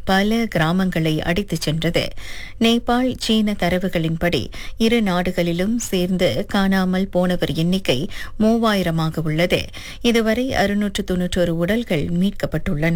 பல கிராமங்களை அடித்துச் சென்றது நேபாள் சீன தரவுகளின்படி இரு நாடுகளிலும் சேர்ந்து காணாமல் போனவர் எண்ணிக்கை மூவாயிரமாக உள்ளது இதுவரை அறுநூற்று தொன்னூற்றொரு உடல்கள் மீட்கப்பட்டுள்ளன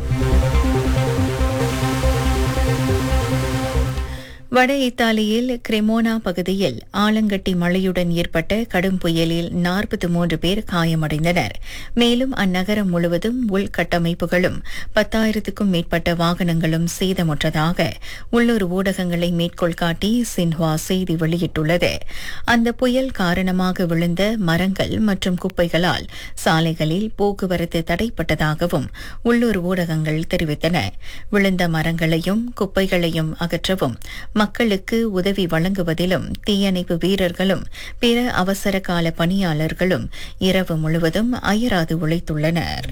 வட இத்தாலியில் கிரெமோனா பகுதியில் ஆலங்கட்டி மழையுடன் ஏற்பட்ட கடும் புயலில் நாற்பத்தி மூன்று பேர் காயமடைந்தனர் மேலும் அந்நகரம் முழுவதும் உள்கட்டமைப்புகளும் பத்தாயிரத்துக்கும் மேற்பட்ட வாகனங்களும் சேதமுற்றதாக உள்ளூர் ஊடகங்களை மேற்கோள் காட்டி சின்ஹுவா செய்தி வெளியிட்டுள்ளது அந்த புயல் காரணமாக விழுந்த மரங்கள் மற்றும் குப்பைகளால் சாலைகளில் போக்குவரத்து தடைப்பட்டதாகவும் உள்ளூர் ஊடகங்கள் தெரிவித்தன விழுந்த மரங்களையும் குப்பைகளையும் அகற்றவும் மக்களுக்கு உதவி வழங்குவதிலும் தீயணைப்பு வீரர்களும் பிற அவசர கால பணியாளர்களும் இரவு முழுவதும் அயராது உழைத்துள்ளனர்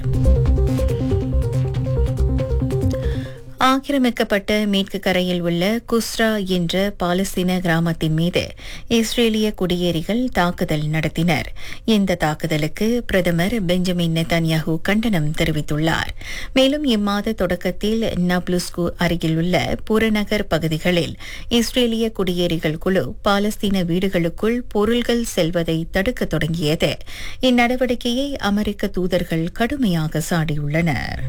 ஆக்கிரமிக்கப்பட்ட மேற்கு கரையில் உள்ள குஸ்ரா என்ற பாலஸ்தீன கிராமத்தின் மீது இஸ்ரேலிய குடியேறிகள் தாக்குதல் நடத்தினர் இந்த தாக்குதலுக்கு பிரதமர் பெஞ்சமின் நெதன்யாஹூ கண்டனம் தெரிவித்துள்ளார் மேலும் இம்மாத தொடக்கத்தில் நப்லுஸ்கு அருகில் உள்ள புறநகர் பகுதிகளில் இஸ்ரேலிய குடியேறிகள் குழு பாலஸ்தீன வீடுகளுக்குள் பொருள்கள் செல்வதை தடுக்க தொடங்கியது இந்நடவடிக்கையை அமெரிக்க தூதர்கள் கடுமையாக சாடியுள்ளனர்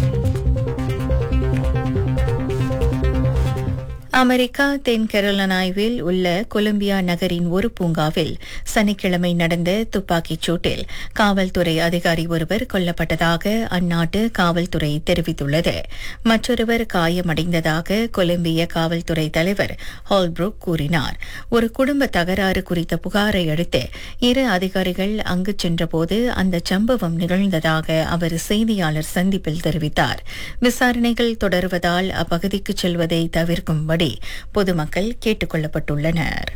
அமெரிக்கா தென் கெரோலனாய்வில் உள்ள கொலம்பியா நகரின் ஒரு பூங்காவில் சனிக்கிழமை நடந்த துப்பாக்கிச் சூட்டில் காவல்துறை அதிகாரி ஒருவர் கொல்லப்பட்டதாக அந்நாட்டு காவல்துறை தெரிவித்துள்ளது மற்றொருவர் காயமடைந்ததாக கொலம்பிய காவல்துறை தலைவர் ஹால்ப்ரூக் கூறினார் ஒரு குடும்ப தகராறு குறித்த புகாரை அடுத்து இரு அதிகாரிகள் அங்கு சென்றபோது அந்த சம்பவம் நிகழ்ந்ததாக அவர் செய்தியாளர் சந்திப்பில் தெரிவித்தார் விசாரணைகள் தொடர்வதால் அப்பகுதிக்கு செல்வதை தவிர்க்கும்படி பொதுமக்கள் கேட்டுக் கொள்ளப்பட்டுள்ளனர்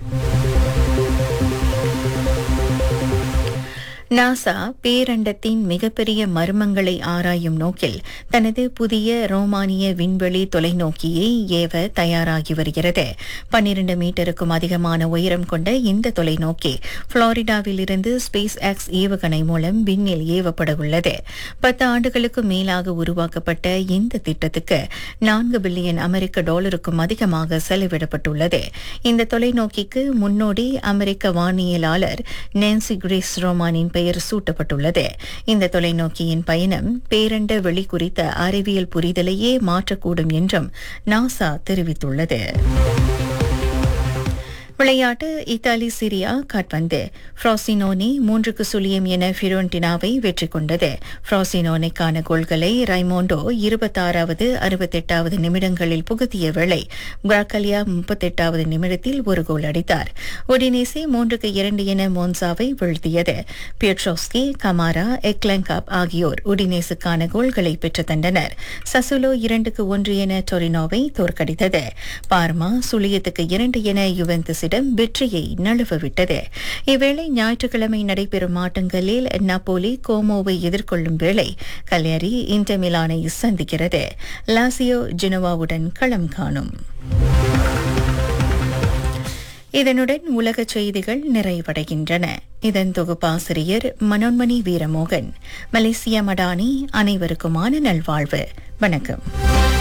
நாசா பேரண்டத்தின் மிகப்பெரிய மர்மங்களை ஆராயும் நோக்கில் தனது புதிய ரோமானிய விண்வெளி தொலைநோக்கியை ஏவ தயாராகி வருகிறது பன்னிரண்டு மீட்டருக்கும் அதிகமான உயரம் கொண்ட இந்த தொலைநோக்கி புளோரிடாவிலிருந்து ஸ்பேஸ் எக்ஸ் ஏவுகணை மூலம் விண்ணில் ஏவப்பட உள்ளது பத்து ஆண்டுகளுக்கு மேலாக உருவாக்கப்பட்ட இந்த திட்டத்துக்கு நான்கு பில்லியன் அமெரிக்க டாலருக்கும் அதிகமாக செலவிடப்பட்டுள்ளது இந்த தொலைநோக்கிக்கு முன்னோடி அமெரிக்க வானியலாளர் நேன்சி கிரேஸ் ரோமானின் பெயர் சூட்டப்பட்டுள்ளது இந்த தொலைநோக்கியின் பயணம் பேரண்ட வெளி குறித்த அறிவியல் புரிதலையே மாற்றக்கூடும் என்றும் நாசா தெரிவித்துள்ளது விளையாட்டு இத்தாலி சிரியா காட்பந்து ஃப்ராசினோனி மூன்றுக்கு சுழியம் என ஃபிரோன்டினாவை வெற்றி கொண்டது ஃப்ராசினோனிக்கான கோல்களை ரைமோண்டோ இருபத்தாறாவது அறுபத்தெட்டாவது நிமிடங்களில் புகுத்திய வேளை பிராக்கலியா முப்பத்தெட்டாவது நிமிடத்தில் ஒரு கோல் அடித்தார் ஒடினேசி மூன்றுக்கு இரண்டு என மோன்சாவை வீழ்த்தியது பியட்ரோஸ்கி கமாரா எக்லங்காப் ஆகியோர் உடினேசுக்கான கோல்களை பெற்று தந்தனர் சசுலோ இரண்டுக்கு ஒன்று என டொரினோவை தோற்கடித்தது பார்மா சுழியத்துக்கு இரண்டு என யுவெந்தஸ் பிரான்சிடம் வெற்றியை நழுவவிட்டது இவ்வேளை ஞாயிற்றுக்கிழமை நடைபெறும் ஆட்டங்களில் நப்போலி கோமோவை எதிர்கொள்ளும் வேளை கல்யாரி இன்டர் மிலானை சந்திக்கிறது லாசியோ ஜெனோவாவுடன் களம் காணும் இதனுடன் உலக செய்திகள் நிறைவடைகின்றன இதன் தொகுப்பாசிரியர் மனோன்மணி வீரமோகன் மலேசியா மடானி அனைவருக்குமான நல்வாழ்வு வணக்கம்